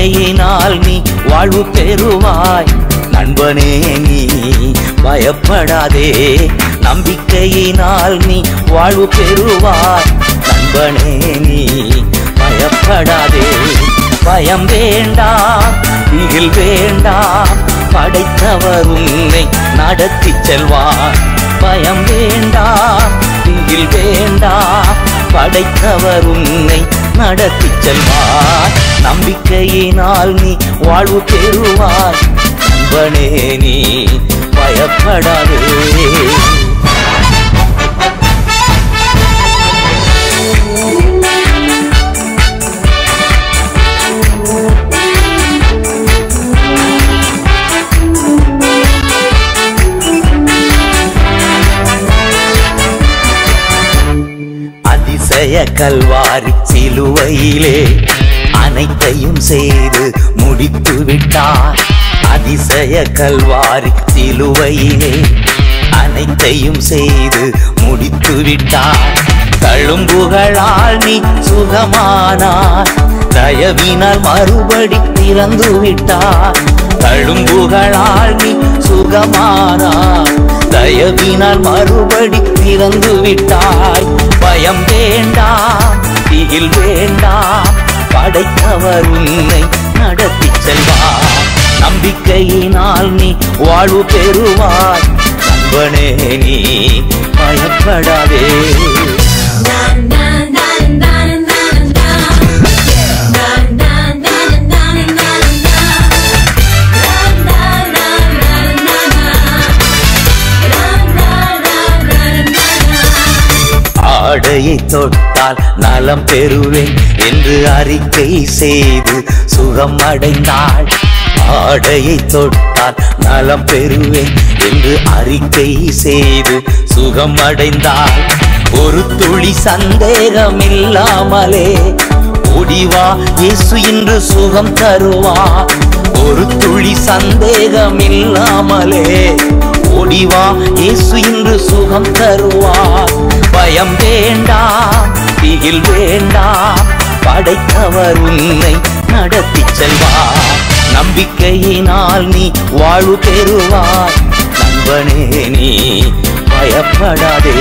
நம்பிக்கையினால் நீ வாழ்வு பெறுவாய் நண்பனே நீ பயப்படாதே நம்பிக்கையினால் நீ வாழ்வு பெறுவாய் நண்பனே நீ பயப்படாதே பயம் வேண்டாம் திகில் வேண்டாம் படைத்தவர் உன்னை நடத்தி செல்வார் பயம் வேண்டாம் திகில் வேண்டாம் படைத்தவர் உன்னை நடத்தி செல்வார் நம்பிக்கையினால் நீ வாழ்வு பெறுவாய் நண்பனே நீ பயப்படாதே அதிசய கல்வாரி சிலுவையிலே அனைத்தையும் செய்து முடித்து விட்டார் அதிசய கல்வாரி சிலுவையிலே அனைத்தையும் செய்து முடித்து விட்டார் தழும்புகளால் நீ சுகமானார் தயவினால் மறுபடி திறந்து விட்டார் தழும்புகளால் நீ சுகமானார் தயவினால் மறுபடி திறந்து விட்டாய் பயம் வேண்டாம் திகில் வேண்டாம் படைத்தவர் உன்னை நடத்தி செல்வார் நம்பிக்கையினால் நீ வாழ்வு பெறுவாய் நண்பனே நீ பயப்படாதே ஆடையை தொட்டால் நலம் பெறுவேன் என்று அறிக்கை செய்து சுகம் அடைந்தாள் ஆடையை தொட்டால் நலம் பெறுவேன் என்று அறிக்கை செய்து சுகம் அடைந்தாள் ஒரு துளி சந்தேகம் இல்லாமலே ஓடிவா இயேசு இன்று சுகம் தருவா ஒரு துளி சந்தேகம் இல்லாமலே ஓடிவா இயேசு இன்று சுகம் தருவார் பயம் வேண்டாம் திகில் வேண்டாம் படைத்தவர் உன்னை நடத்தி செல்வார் நம்பிக்கையினால் நீ வாழ்வு பெறுவாய் நண்பனே நீ பயப்படாதே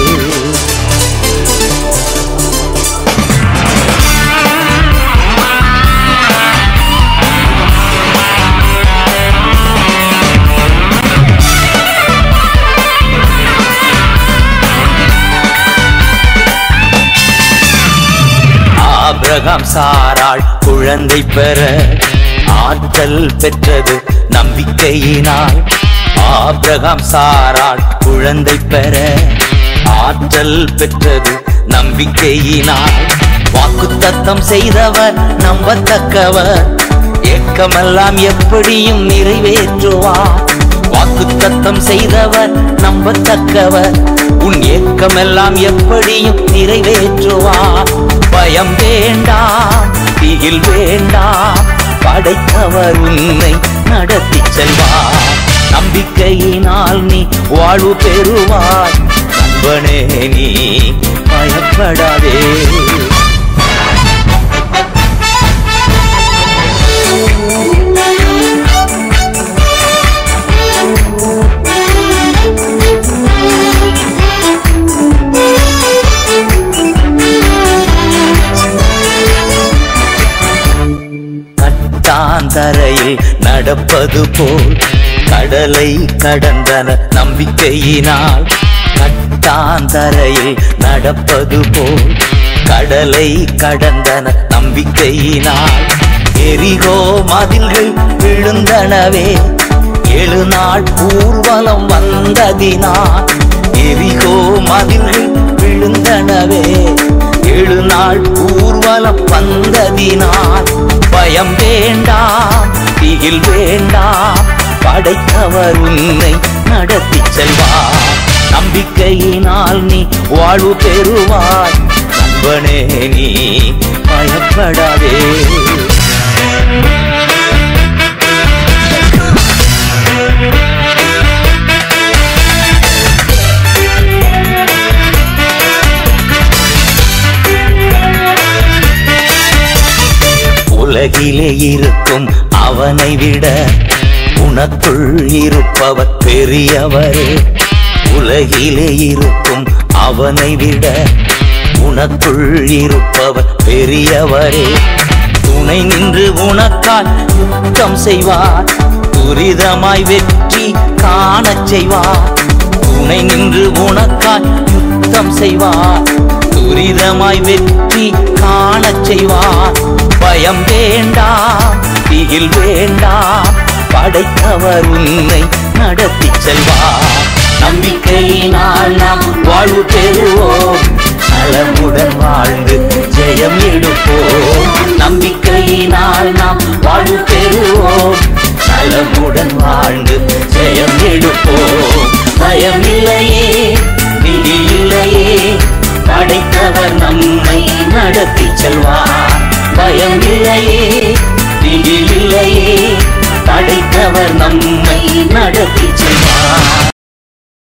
ஆபிரகாம் சாராள் குழந்தை பெற ஆற்றல் பெற்றது நம்பிக்கையினால் ஆபிரகாம் சாராள் குழந்தை பெற ஆற்றல் பெற்றது நம்பிக்கையினால் வாக்குத்தத்தம் செய்தவர் நம்பத்தக்கவர் ஏக்கமெல்லாம் எப்படியும் நிறைவேற்றுவார் வாக்குத்தத்தம் செய்தவர் நம்பத்தக்கவர் உன் ஏக்கமெல்லாம் எப்படியும் நிறைவேற்றுவார் பயம் வேண்டாம் திகில் வேண்டாம் படைத்தவர் உன்னை நடத்தி செல்வார் நம்பிக்கையினால் நீ வாழ்வு பெறுவாய் நண்பனே நீ பயப்படாதே கட்டாந்தரையில் நடப்பது போல் கடலை கடந்தன நம்பிக்கையினால் கட்டாந்தரையில் நடப்பது போல் கடலை கடந்தன நம்பிக்கையினால் எரிகோ மதில்கள் விழுந்தனவே ஏழு நாள் ஊர்வலம் வந்ததினால் எரிகோ மதில்கள் விழுந்தனவே ஏழு நாள் ஊர்வலம் வந்ததினால் பயம் வேண்டாம் திகில் வேண்டாம் படைத்தவர் உன்னை நடத்தி செல்வார் நம்பிக்கையினால் நீ வாழ்வு பெறுவாய் நண்பனே நீ பயப்படாதே உலகிலே இருக்கும் அவனை விட உனக்குள் இருப்பவர் பெரியவரே உலகிலே இருக்கும் அவனை விட உனக்குள் இருப்பவர் பெரியவரே துணை நின்று உனக்கால் யுத்தம் செய்வார் துரிதமாய் வெற்றி காணச் செய்வார் துணை நின்று உனக்காய் யுத்தம் செய்வார் துரிதமாய் வெற்றி காணச் செய்வார் பயம் வேண்டாம் திகில் வேண்டாம் படைத்தவர் உன்னை நடத்தி செல்வார் நம்பிக்கையினால் நாம் வாழ்வு பெறுவோம் நலமுடன் வாழ்ந்து ஜெயம் எடுப்போம் நம்பிக்கையினால் நாம் வாழ்வு பெறுவோம் நலமுடன் வாழ்ந்து ஜெயம் எடுப்போம் பயம் இல்லையே விதி இல்லையே படைத்தவர் நம்மை நடத்தி செல்வார் பயம் இல்லையே விதி இல்லையே படைத்தவர் நம்மை நடத்தி செல்வார்